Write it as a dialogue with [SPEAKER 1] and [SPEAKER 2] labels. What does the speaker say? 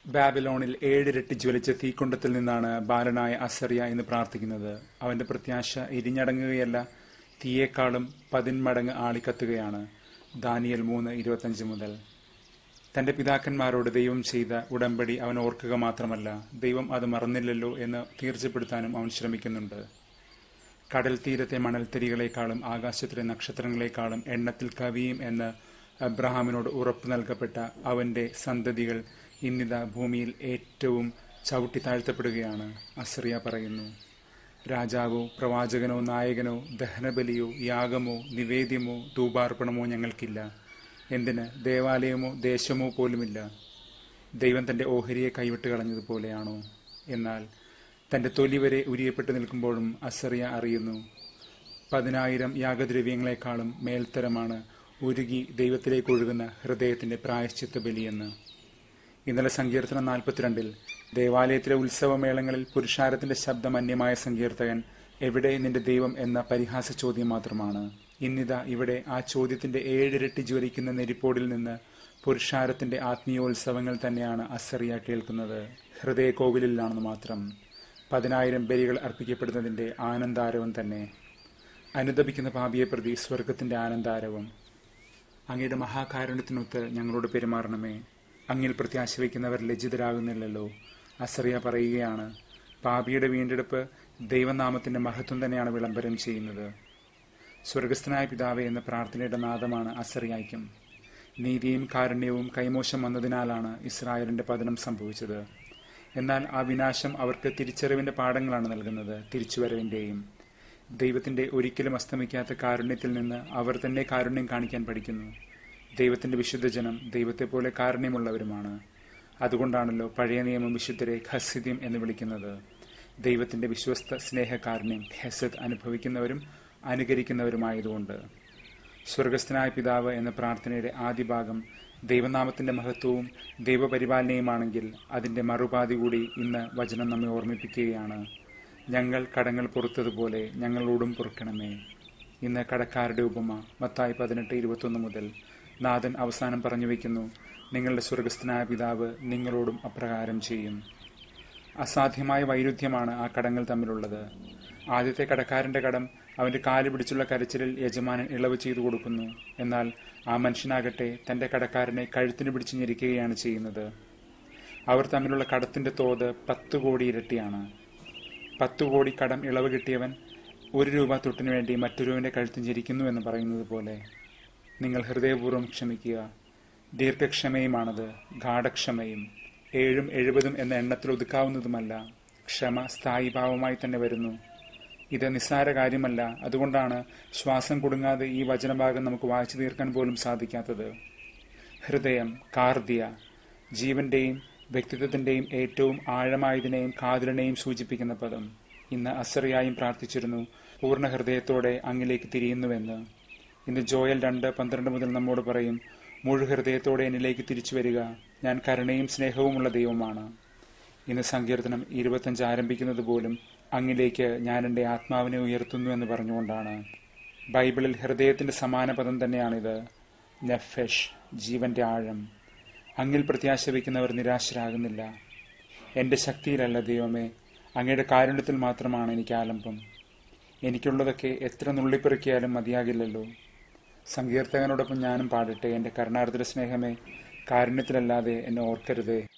[SPEAKER 1] ബാബിലോണിൽ ഏഴിരട്ടി ജ്വലിച്ച തീക്കുണ്ടത്തിൽ നിന്നാണ് ബാലനായ അസറിയ എന്ന് പ്രാർത്ഥിക്കുന്നത് അവന്റെ പ്രത്യാശ ഇരിഞ്ഞടങ്ങുകയല്ല തീയേക്കാളും പതിന്മടങ്ങ് ആളിക്കത്തുകയാണ് ദാനിയൽ മൂന്ന് ഇരുപത്തഞ്ച് മുതൽ തന്റെ പിതാക്കന്മാരോട് ദൈവം ചെയ്ത ഉടമ്പടി അവൻ ഓർക്കുക മാത്രമല്ല ദൈവം അത് മറന്നില്ലല്ലോ എന്ന് തീർച്ചപ്പെടുത്താനും അവൻ ശ്രമിക്കുന്നുണ്ട് കടൽ തീരത്തെ മണൽത്തരികളെക്കാളും ആകാശത്തിലെ നക്ഷത്രങ്ങളെക്കാളും എണ്ണത്തിൽ കവിയും എന്ന് അബ്രഹാമിനോട് ഉറപ്പു നൽകപ്പെട്ട അവന്റെ സന്തതികൾ ഇന്നിത ഭൂമിയിൽ ഏറ്റവും ചവിട്ടി താഴ്ത്തപ്പെടുകയാണ് അസറിയ പറയുന്നു രാജാവോ പ്രവാചകനോ നായകനോ ദഹനബലിയോ യാഗമോ നിവേദ്യമോ ധൂപാർപ്പണമോ ഞങ്ങൾക്കില്ല എന്തിന് ദേവാലയമോ ദേശമോ പോലുമില്ല ദൈവം തന്റെ ഓഹരിയെ കൈവിട്ട് കളഞ്ഞതുപോലെയാണോ എന്നാൽ തന്റെ തൊലി വരെ ഉരിയപ്പെട്ടു നിൽക്കുമ്പോഴും അസറിയ അറിയുന്നു പതിനായിരം യാഗദ്രവ്യങ്ങളെക്കാളും മേൽത്തരമാണ് ഉരുകി ദൈവത്തിലേക്ക് ഒഴുകുന്ന ഹൃദയത്തിന്റെ പ്രായശ്ചിത്ത ബലിയെന്ന് ഇന്നലെ സങ്കീർത്തനം നാൽപ്പത്തിരണ്ടിൽ ദേവാലയത്തിലെ ഉത്സവമേളങ്ങളിൽ പുരുഷാരത്തിന്റെ ശബ്ദം അന്യമായ സങ്കീർത്തകൻ എവിടെ നിന്റെ ദൈവം എന്ന പരിഹാസ ചോദ്യം മാത്രമാണ് ഇന്നിതാ ഇവിടെ ആ ചോദ്യത്തിന്റെ ഏഴിരട്ടി ജ്വലിക്കുന്ന നെരിപ്പോടിൽ നിന്ന് പുരുഷാരത്തിന്റെ ആത്മീയോത്സവങ്ങൾ തന്നെയാണ് അസറിയ കേൾക്കുന്നത് ഹൃദയ കോവിലിലാണെന്ന് മാത്രം പതിനായിരം ബലികൾ അർപ്പിക്കപ്പെടുന്നതിന്റെ ആനന്ദാരവം തന്നെ അനുദപിക്കുന്ന പാപിയെ പ്രതി സ്വർഗത്തിന്റെ ആനന്ദാരവം അങ്ങയുടെ മഹാകാരുണ്യത്തിനൊത്ത് ഞങ്ങളോട് പെരുമാറണമേ അങ്ങിൽ പ്രത്യാശ വയ്ക്കുന്നവർ ലജ്ജിതരാകുന്നില്ലല്ലോ അസറിയ പറയുകയാണ് പാപിയുടെ വീണ്ടെടുപ്പ് ദൈവനാമത്തിന്റെ മഹത്വം തന്നെയാണ് വിളംബരം ചെയ്യുന്നത് സ്വർഗസ്ഥനായ പിതാവെ എന്ന പ്രാർത്ഥനയുടെ നാദമാണ് അസറിയായിക്കും നീതിയും കാരുണ്യവും കൈമോശം വന്നതിനാലാണ് ഇസ്രായേലിന്റെ പതനം സംഭവിച്ചത് എന്നാൽ ആ വിനാശം അവർക്ക് തിരിച്ചറിവിന്റെ പാഠങ്ങളാണ് നൽകുന്നത് തിരിച്ചുവരവിന്റെയും ദൈവത്തിന്റെ ഒരിക്കലും അസ്തമിക്കാത്ത കാരുണ്യത്തിൽ നിന്ന് അവർ തന്നെ കാരുണ്യം കാണിക്കാൻ പഠിക്കുന്നു ദൈവത്തിന്റെ വിശുദ്ധജനം ദൈവത്തെ പോലെ കാരുണ്യമുള്ളവരുമാണ് അതുകൊണ്ടാണല്ലോ പഴയ നിയമം വിശുദ്ധരെ ഖസിദ്യം എന്ന് വിളിക്കുന്നത് ദൈവത്തിന്റെ വിശ്വസ്ത സ്നേഹകാരുണ്യം ഖസദ് അനുഭവിക്കുന്നവരും അനുകരിക്കുന്നവരുമായതുകൊണ്ട് സ്വർഗസ്ഥനായ പിതാവ് എന്ന പ്രാർത്ഥനയുടെ ആദ്യ ഭാഗം ദൈവനാമത്തിന്റെ മഹത്വവും ദൈവപരിപാലനയുമാണെങ്കിൽ അതിന്റെ മറുപാതി കൂടി ഇന്ന് വചനം നമ്മെ ഓർമ്മിപ്പിക്കുകയാണ് ഞങ്ങൾ കടങ്ങൾ പൊറുത്തതുപോലെ ഞങ്ങളോടും പൊറുക്കണമേ ഇന്ന് കടക്കാരുടെ ഉപമ മത്തായി പതിനെട്ട് ഇരുപത്തൊന്ന് മുതൽ നാഥൻ അവസാനം പറഞ്ഞു വയ്ക്കുന്നു നിങ്ങളുടെ സ്വർഗസ്ഥനായ പിതാവ് നിങ്ങളോടും അപ്രകാരം ചെയ്യും അസാധ്യമായ വൈരുദ്ധ്യമാണ് ആ കടങ്ങൾ തമ്മിലുള്ളത് ആദ്യത്തെ കടക്കാരന്റെ കടം അവന്റെ കാല് പിടിച്ചുള്ള കരച്ചിലിൽ യജമാനൻ ഇളവ് ചെയ്തു കൊടുക്കുന്നു എന്നാൽ ആ മനുഷ്യനാകട്ടെ തന്റെ കടക്കാരനെ കഴുത്തിന് പിടിച്ചു ഞെരിക്കുകയാണ് ചെയ്യുന്നത് അവർ തമ്മിലുള്ള കടത്തിന്റെ തോത് പത്ത് കോടി ഇരട്ടിയാണ് പത്ത് കോടി കടം ഇളവ് കിട്ടിയവൻ ഒരു രൂപ തൊട്ടിനു വേണ്ടി മറ്റൊരുവന്റെ കഴുത്തിന് ഞെരിക്കുന്നു എന്ന് പറയുന്നത് പോലെ നിങ്ങൾ ഹൃദയപൂർവ്വം ക്ഷമിക്കുക ദീർഘക്ഷമയുമാണത് ഗാഠക്ഷമയും ഏഴും എഴുപതും എന്ന എണ്ണത്തിൽ ഒതുക്കാവുന്നതുമല്ല ക്ഷമ സ്ഥായിഭാവമായി തന്നെ വരുന്നു ഇത് നിസ്സാര കാര്യമല്ല അതുകൊണ്ടാണ് ശ്വാസം കുടുങ്ങാതെ ഈ വചനഭാഗം നമുക്ക് വായിച്ചു തീർക്കാൻ പോലും സാധിക്കാത്തത് ഹൃദയം കാർദിയ ജീവന്റെയും വ്യക്തിത്വത്തിന്റെയും ഏറ്റവും ആഴമായതിനെയും കാതിലിനെയും സൂചിപ്പിക്കുന്ന പദം ഇന്ന് അസറിയായും പ്രാർത്ഥിച്ചിരുന്നു പൂർണ്ണ ഹൃദയത്തോടെ അങ്ങിലേക്ക് തിരിയുന്നുവെന്ന് ഇന്ന് ജോയൽ രണ്ട് പന്ത്രണ്ട് മുതൽ നമ്മോട് പറയും മുഴു ഹൃദയത്തോടെ എന്നിലേക്ക് തിരിച്ചു വരിക ഞാൻ കരുണയും സ്നേഹവുമുള്ള ദൈവമാണ് ഇന്ന് സങ്കീർത്തനം ഇരുപത്തഞ്ച് ആരംഭിക്കുന്നത് പോലും അങ്ങിലേക്ക് ഞാൻ എൻ്റെ ആത്മാവിനെ ഉയർത്തുന്നു എന്ന് പറഞ്ഞുകൊണ്ടാണ് ബൈബിളിൽ ഹൃദയത്തിന്റെ സമാന പദം തന്നെയാണിത് നെഫെഷ് ജീവന്റെ ആഴം അങ്ങിൽ പ്രത്യാശ വയ്ക്കുന്നവർ നിരാശരാകുന്നില്ല എൻ്റെ ശക്തിയിലല്ല ദൈവമേ അങ്ങയുടെ കാരുണ്യത്തിൽ മാത്രമാണ് എനിക്ക് ആലംബം എനിക്കുള്ളതൊക്കെ എത്ര നുള്ളിപ്പെറുക്കിയാലും മതിയാകില്ലല്ലോ സങ്കീർത്തകനോടൊപ്പം ഞാനും പാടട്ടെ എൻ്റെ കരുണാർദ്ര സ്നേഹമേ കാരുണ്യത്തിലല്ലാതെ എന്നെ ഓർക്കരുതേ